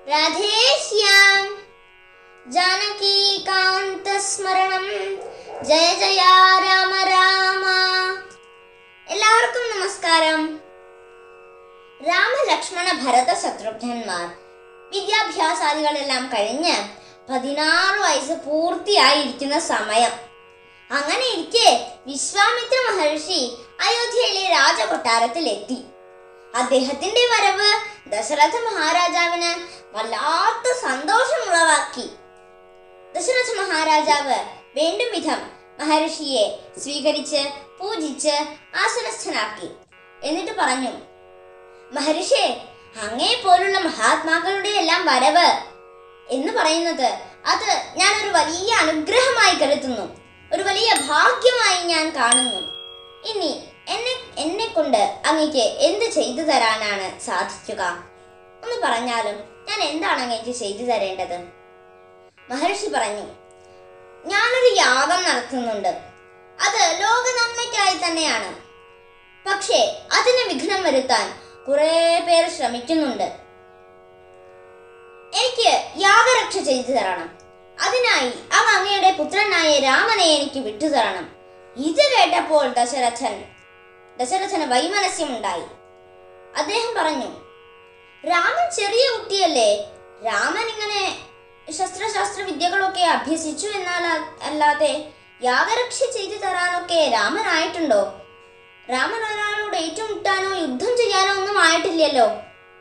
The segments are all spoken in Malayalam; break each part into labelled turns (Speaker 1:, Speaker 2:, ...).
Speaker 1: രാധേശ്യാം ജാനകീകാന്തസ്മരണം ജയ ജയ രാമ രാമ എല്ലാവർക്കും നമസ്കാരം രാമലക്ഷ്മണ ഭരത ശത്രുഘ്നന്മാർ വിദ്യാഭ്യാസാദികളെല്ലാം കഴിഞ്ഞ് പതിനാറ് വയസ്സ് പൂർത്തിയായിരിക്കുന്ന സമയം അങ്ങനെ ഇരിക്കെ വിശ്വാമിത്ര മഹർഷി അയോധ്യയിലെ രാജകൊട്ടാരത്തിൽ എത്തി അദ്ദേഹത്തിന്റെ വരവ് ദശരഥ മഹാരാജാവിന് വല്ലാത്ത സന്തോഷമുളവാക്കി ദശരഥ മഹാരാജാവ് വേണ്ടും വിധം മഹർഷിയെ സ്വീകരിച്ച് പൂജിച്ച് ആസനസ്ഥനാക്കി എന്നിട്ട് പറഞ്ഞു മഹർഷി അങ്ങേ പോലുള്ള മഹാത്മാക്കളുടെ എല്ലാം വരവ് എന്ന് പറയുന്നത് അത് ഞാൻ ഒരു വലിയ അനുഗ്രഹമായി കരുതുന്നു ഒരു വലിയ ഭാഗ്യമായി ഞാൻ കാണുന്നു ഇനി എന്നെ എന്നെ കൊണ്ട് അങ്ങക്ക് എന്ത് ചെയ്തു തരാനാണ് സാധിക്കുക ഒന്ന് പറഞ്ഞാലും ഞാൻ എന്താണ് അങ്ങേക്ക് ചെയ്തു തരേണ്ടത് മഹർഷി പറഞ്ഞു ഞാനൊരു യാഗം നടത്തുന്നുണ്ട് അത് ലോക നന്മയ്ക്കായി തന്നെയാണ് പക്ഷേ അതിന് വിഘ്നം വരുത്താൻ കുറെ പേർ ശ്രമിക്കുന്നുണ്ട് എനിക്ക് യാഗരക്ഷ ചെയ്തു തരണം അതിനായി അങ്ങ് അങ്ങയുടെ പുത്രനായ രാമനെ എനിക്ക് വിട്ടുതരണം ഇത് കേട്ടപ്പോൾ ദശരഥൻ ദശരഥന് വൈമനസ്യമുണ്ടായി അദ്ദേഹം പറഞ്ഞു രാമൻ ചെറിയ കുട്ടിയല്ലേ രാമൻ ഇങ്ങനെ ശസ്ത്രശാസ്ത്ര വിദ്യകളൊക്കെ അഭ്യസിച്ചു എന്നാൽ അല്ലാതെ യാഗരക്ഷ ചെയ്തു തരാനൊക്കെ രാമനായിട്ടുണ്ടോ രാമൻ ഒരാളോട് ഏറ്റുമുട്ടാനോ യുദ്ധം ചെയ്യാനോ ഒന്നും ആയിട്ടില്ലല്ലോ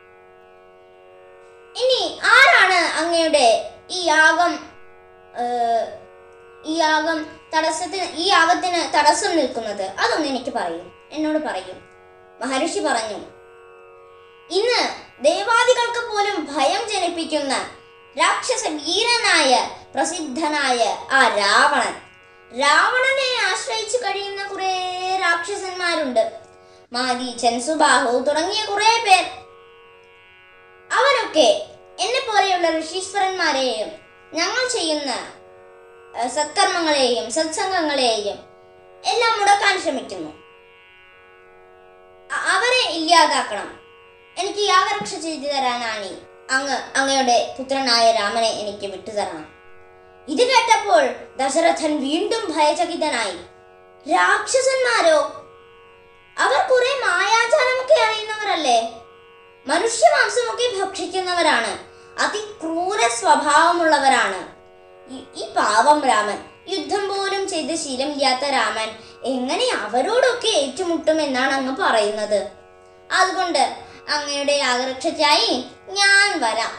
Speaker 1: ഇനി ആരാണ് അങ്ങയുടെ ഈ യാഗം ഏഹ്, ഈ യാഗം തടസ്സത്തിന് ഈ യാഗത്തിന് തടസ്സം നിൽക്കുന്നത് അതൊന്ന് എനിക്ക് പറയൂ എന്നോട് പറയൂ മഹർഷി പറഞ്ഞു ഇന്ന് ദേവാദികൾക്ക് പോലും ഭയം ജനിപ്പിക്കുന്ന രാക്ഷസ വീരനായ പ്രസിദ്ധനായ ആ രാവണൻ രാവണനെ ആശ്രയിച്ചു കഴിയുന്ന കുറെ രാക്ഷസന്മാരുണ്ട് മാരീചൻ സുബാഹു തുടങ്ങിയ കുറെ പേർ അവരൊക്കെ എന്നെ പോലെയുള്ള ഋഷീശ്വരന്മാരെയും ഞങ്ങൾ ചെയ്യുന്ന ഏഹ്, സത്കർമ്മങ്ങളെയും സത്സംഗങ്ങളെയും എല്ലാം മുടക്കാൻ ശ്രമിക്കുന്നു അ- അവരെ ഇല്ലാതാക്കണം എനിക്ക് യാഗരക്ഷ ചെയ്തു തരാനാണ് അങ്ങ് അങ്ങയുടെ പുത്രനായ രാമനെ എനിക്ക് വിട്ടുതരണം ഇത് കേട്ടപ്പോൾ ദശരഥൻ വീണ്ടും ഭയചകിതനായി രാക്ഷസന്മാരോ അവർ കുറെ മായാജാലമൊക്കെ അറിയുന്നവരല്ലേ മനുഷ്യമാംസമൊക്കെ ഭക്ഷിക്കുന്നവരാണ് അതിക്രൂര സ്വഭാവമുള്ളവരാണ് ഈ- ഈ പാവം രാമൻ യുദ്ധം പോലും ചെയ്ത് ശീലമില്ലാത്ത രാമൻ എങ്ങനെ അവരോടൊക്കെ ഏറ്റുമുട്ടും എന്നാണ് അങ്ങ് പറയുന്നത് അതുകൊണ്ട് അങ്ങയുടെ യാഗരക്ഷയ്ക്കായി ഞാൻ വരാം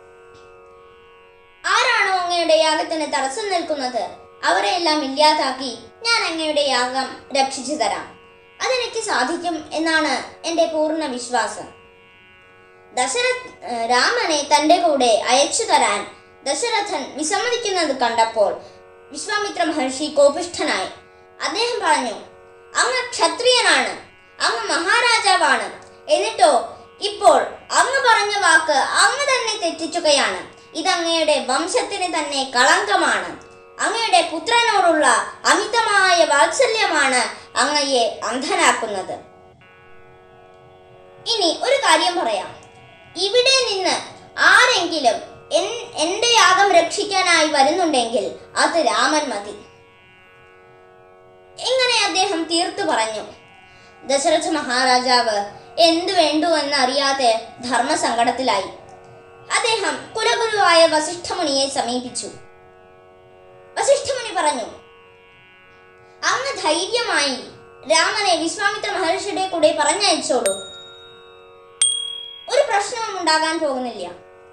Speaker 1: ആരാണോ അങ്ങയുടെ യാഗത്തിന് തടസ്സം നിൽക്കുന്നത് അവരെ എല്ലാം ഇല്ലാതാക്കി ഞാൻ അങ്ങയുടെ യാഗം രക്ഷിച്ചു തരാം അതെനിക്ക് സാധിക്കും എന്നാണ് എൻ്റെ പൂർണ്ണ വിശ്വാസം ദശരഥ് ഏഹ് രാമനെ തന്റെ കൂടെ അയച്ചു തരാൻ ദശരഥൻ വിസമ്മതിക്കുന്നത് കണ്ടപ്പോൾ വിശ്വാമിത്ര മഹർഷി കോപിഷ്ഠനായി അദ്ദേഹം പറഞ്ഞു അങ്ങ് ക്ഷത്രിയനാണ് അങ്ങ് മഹാരാജാവാണ് എന്നിട്ടോ ഇപ്പോൾ അങ്ങ് പറഞ്ഞ വാക്ക് അങ്ങ് തന്നെ തെറ്റിച്ചുകയാണ് ഇത് അങ്ങയുടെ വംശത്തിന് തന്നെ കളങ്കമാണ് അങ്ങയുടെ പുത്രനോടുള്ള അമിതമായ വാത്സല്യമാണ് അങ്ങയെ അന്ധനാക്കുന്നത് ഇനി ഒരു കാര്യം പറയാം ഇവിടെ നിന്ന് ആരെങ്കിലും എൻ- എന്റെ യാഗം രക്ഷിക്കാനായി വരുന്നുണ്ടെങ്കിൽ അത് രാമൻ മതി ഇങ്ങനെ അദ്ദേഹം തീർത്തു പറഞ്ഞു ദശരഥ മഹാരാജാവ് എന്തു വേണ്ടു എന്നറിയാതെ ധർമ്മസങ്കടത്തിലായി അദ്ദേഹം കുലഗുരുവായ വസിഷ്ഠമുനിയെ സമീപിച്ചു വസിഷ്ഠമുനി പറഞ്ഞു അങ്ങ് ധൈര്യമായി രാമനെ വിശ്വാമിത്ര മഹർഷിയുടെ കൂടെ പറഞ്ഞയച്ചോളൂ ഒരു പ്രശ്നവും ഉണ്ടാകാൻ പോകുന്നില്ല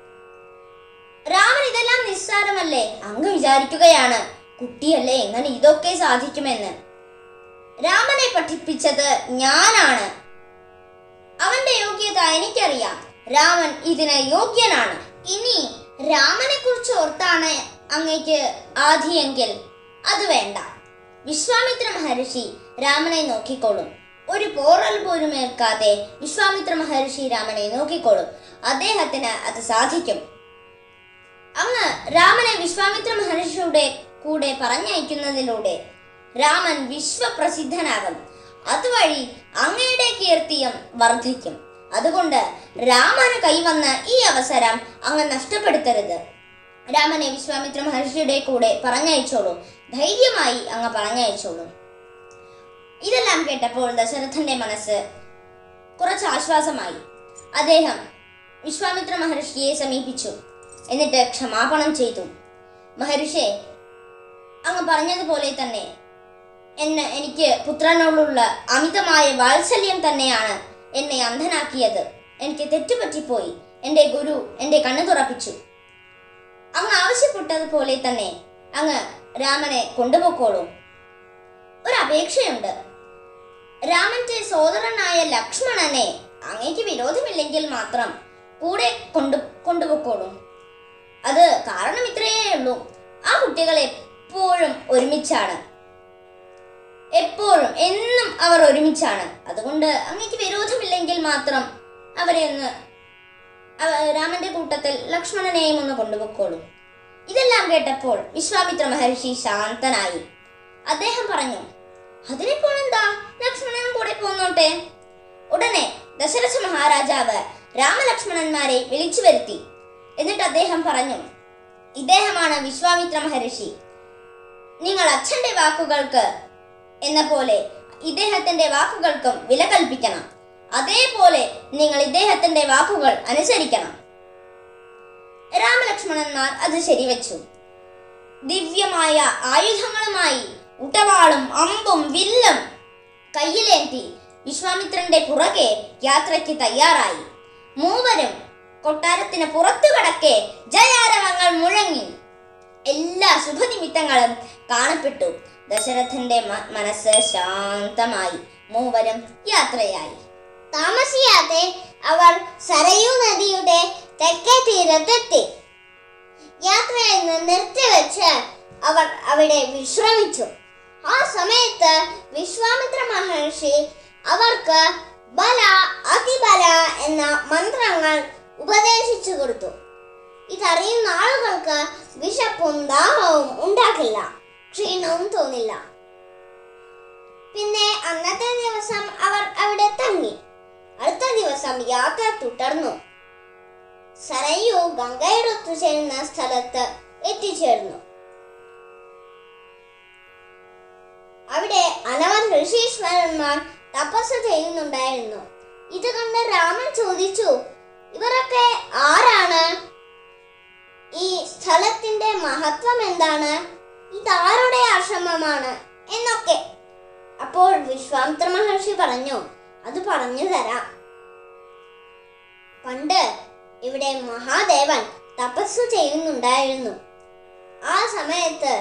Speaker 1: രാമൻ ഇതെല്ലാം നിസ്സാരമല്ലേ അങ്ങ് വിചാരിക്കുകയാണ് കുട്ടിയല്ലേ എങ്ങനെ ഇതൊക്കെ സാധിക്കുമെന്ന് രാമനെ പഠിപ്പിച്ചത് ഞാനാണ് അവന്റെ യോഗ്യത എനിക്കറിയാം രാമൻ ഇതിന് യോഗ്യനാണ് ഇനി രാമനെ കുറിച്ച് ഓർത്താണ് അങ്ങേക്ക് ആധിയെങ്കിൽ അത് വേണ്ട വിശ്വാമിത്ര മഹർഷി രാമനെ നോക്കിക്കോളും ഒരു പോറൽ പോലും ഏൽക്കാതെ വിശ്വാമിത്ര മഹർഷി രാമനെ നോക്കിക്കോളും അദ്ദേഹത്തിന് അത് സാധിക്കും അങ്ങ് രാമനെ വിശ്വാമിത്ര മഹർഷിയുടെ കൂടെ പറഞ്ഞയക്കുന്നതിലൂടെ രാമൻ വിശ്വപ്രസിദ്ധനാകും അതുവഴി അങ്ങയുടെ കീർത്തിയും വർദ്ധിക്കും അതുകൊണ്ട് രാമന് കൈവന്ന് ഈ അവസരം അങ്ങ് നഷ്ടപ്പെടുത്തരുത് രാമനെ വിശ്വാമിത്ര മഹർഷിയുടെ കൂടെ പറഞ്ഞയച്ചോളൂ ധൈര്യമായി അങ്ങ് പറഞ്ഞയച്ചോളൂ ഇതെല്ലാം കേട്ടപ്പോൾ ദശരഥന്റെ മനസ്സ് കുറച്ച് ആശ്വാസമായി അദ്ദേഹം വിശ്വാമിത്ര മഹർഷിയെ സമീപിച്ചു എന്നിട്ട് ക്ഷമാപണം ചെയ്തു മഹർഷി അങ്ങ് പറഞ്ഞതുപോലെ തന്നെ എന്നെ എനിക്ക് പുത്രനോടുള്ള അമിതമായ വാത്സല്യം തന്നെയാണ് എന്നെ അന്ധനാക്കിയത് എനിക്ക് തെറ്റുപറ്റിപ്പോയി എൻ്റെ ഗുരു എൻ്റെ കണ്ണു തുറപ്പിച്ചു അങ്ങ് ആവശ്യപ്പെട്ടതുപോലെ തന്നെ അങ്ങ് രാമനെ കൊണ്ടുപോക്കോളൂ ഒരു അപേക്ഷയുണ്ട് രാമന്റെ സോദരനായ ലക്ഷ്മണനെ അങ്ങേക്ക് വിരോധമില്ലെങ്കിൽ മാത്രം കൂടെ കൊണ്ടു കൊണ്ടുപോക്കോളൂ അത് കാരണം ഇത്രയേ ഉള്ളൂ ആ കുട്ടികൾ എപ്പോഴും ഒരുമിച്ചാണ് എപ്പോഴും എന്നും അവർ ഒരുമിച്ചാണ് അതുകൊണ്ട് അങ്ങേക്ക് വിരോധമില്ലെങ്കിൽ മാത്രം അവരെ ഒന്ന് അവ- രാമന്റെ കൂട്ടത്തിൽ ലക്ഷ്മണനെയും ഒന്ന് കൊണ്ടുപോക്കോളൂ ഇതെല്ലാം കേട്ടപ്പോൾ വിശ്വാമിത്ര മഹർഷി ശാന്തനായി അദ്ദേഹം പറഞ്ഞു അതിനിപ്പോൾ എന്താ ലക്ഷ്മണൻ കൂടെ പോന്നോട്ടെ ഉടനെ ദശരഥ മഹാരാജാവ് രാമലക്ഷ്മണന്മാരെ വിളിച്ചു വരുത്തി എന്നിട്ട് അദ്ദേഹം പറഞ്ഞു ഇദ്ദേഹമാണ് വിശ്വാമിത്ര മഹർഷി നിങ്ങൾ അച്ഛന്റെ വാക്കുകൾക്ക് എന്ന പോലെ ഇദ്ദേഹത്തിന്റെ വാക്കുകൾക്കും വില കൽപ്പിക്കണം അതേപോലെ നിങ്ങൾ ഇദ്ദേഹത്തിന്റെ വാക്കുകൾ അനുസരിക്കണം രാമലക്ഷ്മണന്മാർ അത് ശരിവെച്ചു ദിവ്യമായ ആയുധങ്ങളുമായി ഉടവാളും അമ്പും വില്ലും കയ്യിലേന്തി വിശ്വാമിത്രന്റെ പുറകെ യാത്രയ്ക്ക് തയ്യാറായി മൂവരും കൊട്ടാരത്തിന് പുറത്തു കടക്കെ ജയാരവങ്ങൾ മുഴങ്ങി എല്ലാ ശുഭനിമിത്തങ്ങളും കാണപ്പെട്ടു ദശരഥന്റെ മ- മനസ്സ് ശാന്തമായി മൂവരും യാത്രയായി
Speaker 2: താമസിയാതെ അവർ സരയൂ നദിയുടെ തെക്കേ തീരത്തെത്തി യാത്രയിൽ നിന്ന് നിർത്തിവെച്ച് അവർ അവിടെ വിശ്രമിച്ചു ആ സമയത്ത് വിശ്വാമിത്ര മഹർഷി അവർക്ക് ബല അതിബല എന്ന മന്ത്രങ്ങൾ ഉപദേശിച്ചു കൊടുത്തു ഇതറിയുന്ന ആളുകൾക്ക് വിശപ്പും ദാഹവും ഉണ്ടാക്കില്ല ക്ഷീണവും തോന്നില്ല പിന്നെ അന്നത്തെ ദിവസം അവർ അവിടെ തങ്ങി അടുത്ത ദിവസം യാത്ര തുടർന്നു സരയു ഗംഗയുടെ ഒത്തുചേരുന്ന സ്ഥലത്ത് എത്തിച്ചേർന്നു അവിടെ അനവധി ഋഷീശ്വരന്മാർ തപസ് ചെയ്യുന്നുണ്ടായിരുന്നു ഇത് കണ്ട് രാമൻ ചോദിച്ചു ഇവരൊക്കെ ആരാണ് ഈ സ്ഥലത്തിന്റെ മഹത്വം എന്താണ് ഇതാരുടെ ആശ്രമമാണ് എന്നൊക്കെ അപ്പോൾ വിശ്വാമിത്ര മഹർഷി പറഞ്ഞു അത് പറഞ്ഞു തരാം പണ്ട് ഇവിടെ മഹാദേവൻ തപസ് ചെയ്യുന്നുണ്ടായിരുന്നു ആ സമയത്ത്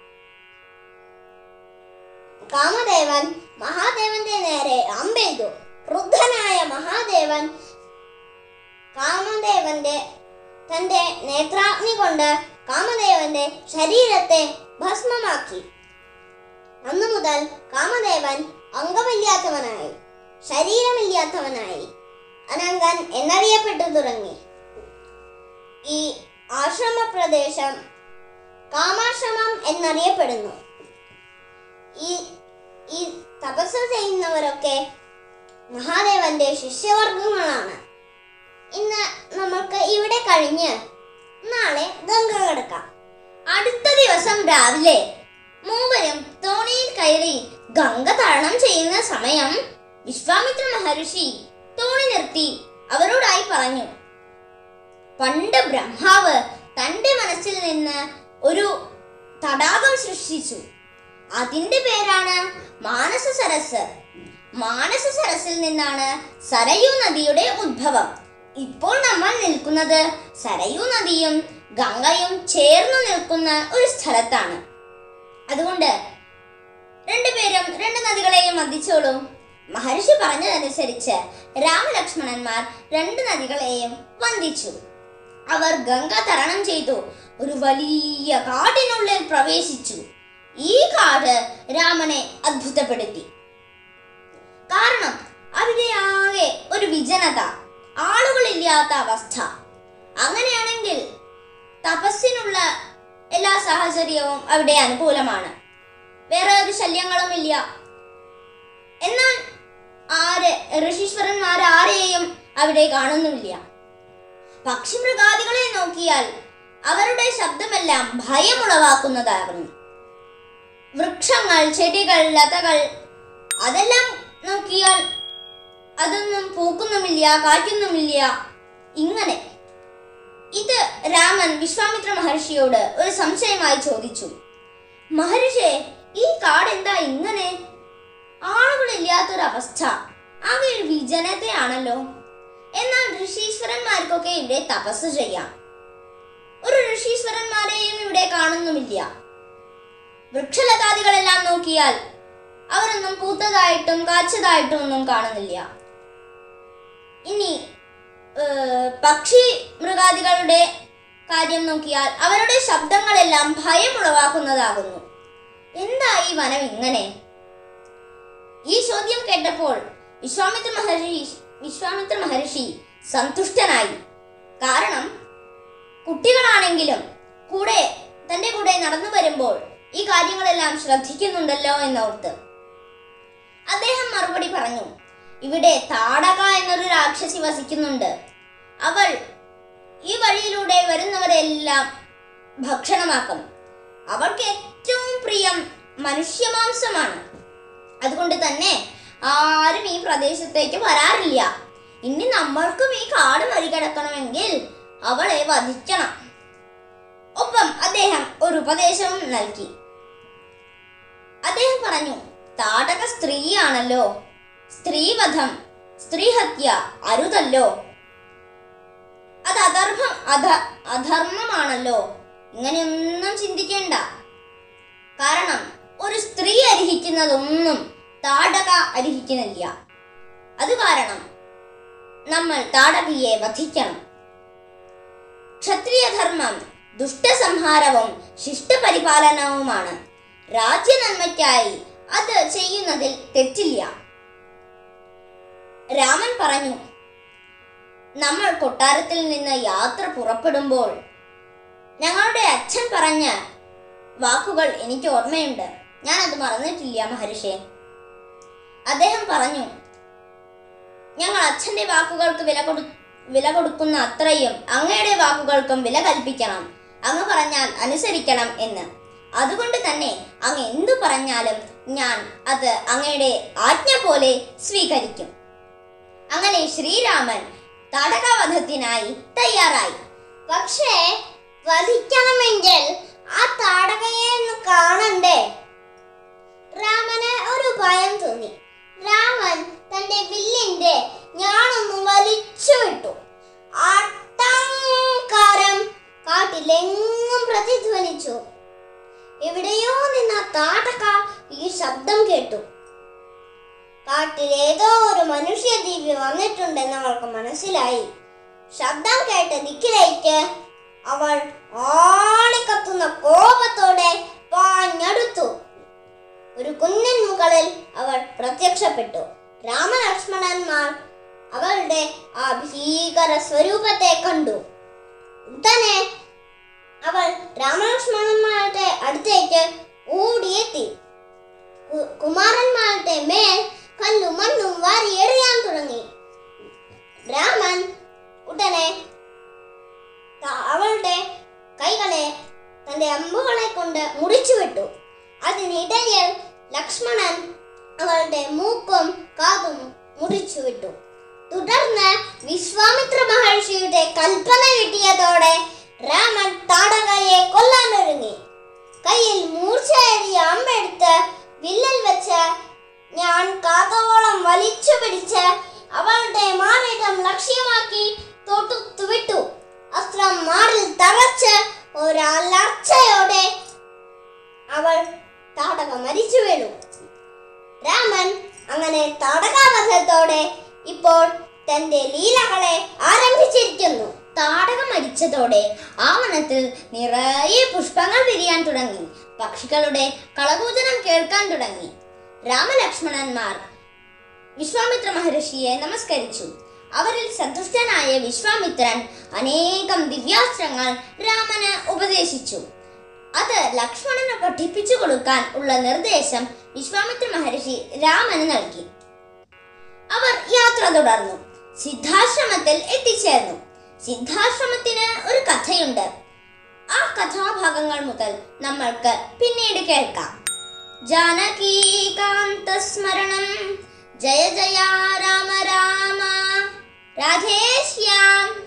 Speaker 2: കാമദേവൻ മഹാദേവന്റെ നേരെ അമ്പെയ്തു ക്രുദ്ധനായ മഹാദേവൻ കാമദേവന്റെ തന്റെ നേത്രാഗ്നി കൊണ്ട് കാമദേവന്റെ ശരീരത്തെ ഭസ്മമാക്കി അന്നു മുതൽ കാമദേവൻ അംഗമില്ലാത്തവനായി ശരീരമില്ലാത്തവനായി അനങ്കൻ എന്നറിയപ്പെട്ടു തുടങ്ങി ഈ ആശ്രമ പ്രദേശം കാമാശ്രമം എന്നറിയപ്പെടുന്നു ഈ ഈ തപസ് ചെയ്യുന്നവരൊക്കെ മഹാദേവന്റെ ശിഷ്യവർഗങ്ങളാണ് ഇന്ന് നമുക്ക് ഇവിടെ കഴിഞ്ഞ് നാളെ ഗംഗ കിടക്കാം
Speaker 1: അടുത്ത ദിവസം രാവിലെ മൂവരും തോണിയിൽ കയറി ഗംഗ തരണം ചെയ്യുന്ന സമയം വിശ്വാമിത്ര മഹർഷി തോണി നിർത്തി അവരോടായി പറഞ്ഞു പണ്ട് ബ്രഹ്മാവ് തന്റെ മനസ്സിൽ നിന്ന് ഒരു തടാകം സൃഷ്ടിച്ചു അതിന്റെ പേരാണ് മാനസ സരസ് മാനസ സരസിൽ നിന്നാണ് സരയൂ നദിയുടെ ഉദ്ഭവം ഇപ്പോൾ നമ്മൾ നിൽക്കുന്നത് സരയൂ നദിയും ഗംഗയും ചേർന്നു നിൽക്കുന്ന ഒരു സ്ഥലത്താണ് അതുകൊണ്ട് രണ്ടുപേരും രണ്ട് നദികളെയും വന്ദിച്ചോളൂ മഹർഷി പറഞ്ഞതനുസരിച്ച് രാമലക്ഷ്മണന്മാർ രണ്ട് നദികളെയും വന്ദിച്ചു അവർ ഗംഗ തരണം ചെയ്തു ഒരു വലിയ കാടിനുള്ളിൽ പ്രവേശിച്ചു ഈ കാട് രാമനെ അത്ഭുതപ്പെടുത്തി കാരണം അവിടെ ആകെ ഒരു വിജനത ആളുകളില്ലാത്ത അവസ്ഥ അങ്ങനെയാണെങ്കിൽ തപസ്സിനുള്ള എല്ലാ സാഹചര്യവും അവിടെ അനുകൂലമാണ് വേറെ ഒരു ശല്യങ്ങളും ഇല്ല എന്നാൽ ആരെ ഋഷീശ്വരന്മാർ ആരെയും അവിടെ കാണുന്നുമില്ല പക്ഷിമൃഗാദികളെ നോക്കിയാൽ അവരുടെ ശബ്ദമെല്ലാം ഭയമുളവാക്കുന്നതാകുന്നു വൃക്ഷങ്ങൾ ചെടികൾ ലതകൾ അതെല്ലാം നോക്കിയാൽ അതൊന്നും പൂക്കുന്നുമില്ല കായ്ക്കുന്നുമില്ല ഇങ്ങനെ ഇത് രാമൻ വിശ്വാമിത്ര മഹർഷിയോട് ഒരു സംശയമായി ചോദിച്ചു മഹർഷേ ഈ കാട് എന്താ ഇങ്ങനെ ആളുകളില്ലാത്തൊരവസ്ഥ ആകെ ഒരു വിജനതയാണല്ലോ എന്നാൽ ഋഷീശ്വരന്മാർക്കൊക്കെ ഇവിടെ തപസ് ചെയ്യാം ഒരു ഋഷീശ്വരന്മാരെയും ഇവിടെ കാണുന്നുമില്ല വൃക്ഷലതാദികളെല്ലാം നോക്കിയാൽ അവരൊന്നും പൂത്തതായിട്ടും കാച്ചതായിട്ടും ഒന്നും കാണുന്നില്ല ഇനി ഏർ, പക്ഷി മൃഗാദികളുടെ കാര്യം നോക്കിയാൽ അവരുടെ ശബ്ദങ്ങളെല്ലാം ഭയമുളവാക്കുന്നതാകുന്നു എന്താ ഈ വനം ഇങ്ങനെ ഈ ചോദ്യം കേട്ടപ്പോൾ വിശ്വാമിത്ര മഹർഷി വിശ്വാമിത്ര മഹർഷി സന്തുഷ്ടനായി കാരണം കുട്ടികളാണെങ്കിലും കൂടെ തന്റെ കൂടെ നടന്നു വരുമ്പോൾ ഈ കാര്യങ്ങളെല്ലാം ശ്രദ്ധിക്കുന്നുണ്ടല്ലോ എന്നോർത്ത് അദ്ദേഹം മറുപടി പറഞ്ഞു ഇവിടെ താടക എന്നൊരു രാക്ഷസി വസിക്കുന്നുണ്ട് അവൾ ഈ വഴിയിലൂടെ വരുന്നവരെല്ലാം ഭക്ഷണമാക്കും അവൾക്ക് ഏറ്റവും പ്രിയം മനുഷ്യമാംസമാണ് അതുകൊണ്ട് തന്നെ ആരും ഈ പ്രദേശത്തേക്ക് വരാറില്ല ഇനി നമ്മൾക്കും ഈ കാട് മറികടക്കണമെങ്കിൽ അവളെ വധിക്കണം ഒപ്പം അദ്ദേഹം ഒരു ഉപദേശവും നൽകി അദ്ദേഹം പറഞ്ഞു താടക സ്ത്രീയാണല്ലോ സ്ത്രീവധം സ്ത്രീഹത്യ അരുതല്ലോ അത് അധർമ്മം അധ അധർമ്മമാണല്ലോ ഇങ്ങനെയൊന്നും ചിന്തിക്കേണ്ട കാരണം ഒരു സ്ത്രീ അർഹിക്കുന്നതൊന്നും താടക അർഹിക്കുന്നില്ല അത് കാരണം നമ്മൾ താടകയെ വധിക്കണം ക്ഷത്രിയധർമ്മം ദുഷ്ടസംഹാരവും ശിഷ്ടപരിപാലനവുമാണ് രാജ്യനന്മയ്ക്കായി അത് ചെയ്യുന്നതിൽ തെറ്റില്ല രാമൻ പറഞ്ഞു നമ്മൾ കൊട്ടാരത്തിൽ നിന്ന് യാത്ര പുറപ്പെടുമ്പോൾ ഞങ്ങളുടെ അച്ഛൻ പറഞ്ഞ വാക്കുകൾ എനിക്ക് ഓർമ്മയുണ്ട് ഞാൻ അത് മറന്നിട്ടില്ല മഹർഷേ അദ്ദേഹം പറഞ്ഞു ഞങ്ങൾ അച്ഛന്റെ വാക്കുകൾക്ക് വില കൊടു വില കൊടുക്കുന്ന അത്രയും അങ്ങയുടെ വാക്കുകൾക്കും വില കൽപ്പിക്കണം അങ്ങ് പറഞ്ഞാൽ അനുസരിക്കണം എന്ന് അതുകൊണ്ട് തന്നെ അങ്ങ് എന്തു പറഞ്ഞാലും ഞാൻ അത് അങ്ങയുടെ ആജ്ഞ പോലെ സ്വീകരിക്കും അങ്ങനെ ശ്രീരാമൻ തടകവധത്തിനായി തയ്യാറായി
Speaker 2: പക്ഷേ വധിക്കണമെങ്കിൽ ആ താടകയെ ഒന്ന് കാണണ്ടേ രാമന് ഒരു ഭയം തോന്നി രാമൻ തന്റെ വില്ലിന്റെ ഞാണൊന്ന് വലിച്ചു വിട്ടു ആട്ടങ്കാരം കാട്ടിലെങ്ങും പ്രതിധ്വനിച്ചു എവിടെയോ നിന്ന താടക ഈ ശബ്ദം കേട്ടു കാട്ടിലേതോ ഒരു മനുഷ്യജീവി വന്നിട്ടുണ്ടെന്ന് അവൾക്ക് മനസ്സിലായി ശബ്ദം കേട്ട ദിക്കിലേക്ക് അവൾ ആളിക്കത്തുന്ന കോപത്തോടെ പാഞ്ഞടുത്തു ഒരു കുന്നിൻ മുകളിൽ അവൾ പ്രത്യക്ഷപ്പെട്ടു രാമലക്ഷ്മണന്മാർ അവളുടെ ആ ഭീകര സ്വരൂപത്തെ കണ്ടു ഉടനെ അവൾ രാമലക്ഷ്മണന്മാരുടെ അടുത്തേക്ക് ഓടിയെത്തി കു- കുമാരന്മാരുടെ മേൽ കല്ലും മണ്ണും വാരി എറിയാൻ തുടങ്ങി രാമൻ ഉടനെ ത- അവളുടെ കൈകളെ തന്റെ അമ്പുകളെ കൊണ്ട് മുറിച്ചു വിട്ടു അതിനിടയിൽ ലക്ഷ്മണൻ അവളുടെ മൂക്കും കാതും മുറിച്ചു വിട്ടു തുടർന്ന് വിശ്വാമിത്ര മഹർഷിയുടെ കൽപ്പന കിട്ടിയതോടെ രാമൻ താടകയെ കൊല്ലാനൊരുങ്ങി കയ്യിൽ മൂർച്ചയേറിയ അമ്പെടുത്ത് വില്ലിൽ വെച്ച് ഞാൻ കാതോളം വലിച്ചു പിടിച്ച് അവളുടെ മാറിടം ലക്ഷ്യമാക്കി തൊട്ടു വിട്ടു അസ്ത്രം മാറിൽ തറച്ച് ഒരലർച്ചയോടെ അവൾ താടക മരിച്ചു വീണു രാമൻ അങ്ങനെ താടകാവധത്തോടെ ഇപ്പോൾ തന്റെ ലീലകളെ ആരംഭിച്ചിരിക്കുന്നു
Speaker 1: താടക മരിച്ചതോടെ ആ വനത്തിൽ നിറയെ പുഷ്പങ്ങൾ വിരിയാൻ തുടങ്ങി പക്ഷികളുടെ കളകൂജനം കേൾക്കാൻ തുടങ്ങി രാമലക്ഷ്മണന്മാർ വിശ്വാമിത്ര മഹർഷിയെ നമസ്കരിച്ചു അവരിൽ സന്തുഷ്ടനായ വിശ്വാമിത്രൻ അനേകം ദിവ്യാസ്ത്രങ്ങൾ രാമന് ഉപദേശിച്ചു അത് ലക്ഷ്മണന് പഠിപ്പിച്ചു കൊടുക്കാൻ ഉള്ള നിർദ്ദേശം വിശ്വാമിത്ര മഹർഷി രാമന് നൽകി അവർ യാത്ര തുടർന്നു സിദ്ധാശ്രമത്തിൽ എത്തിച്ചേർന്നു സിദ്ധാശ്രമത്തിന് ഒരു കഥയുണ്ട് ആ കഥാഭാഗങ്ങൾ മുതൽ നമ്മൾക്ക് പിന്നീട് കേൾക്കാം ജാനകീകാന്തസ്മരണം ജയ ജയ രാമ രാമ രാധേശ്യാം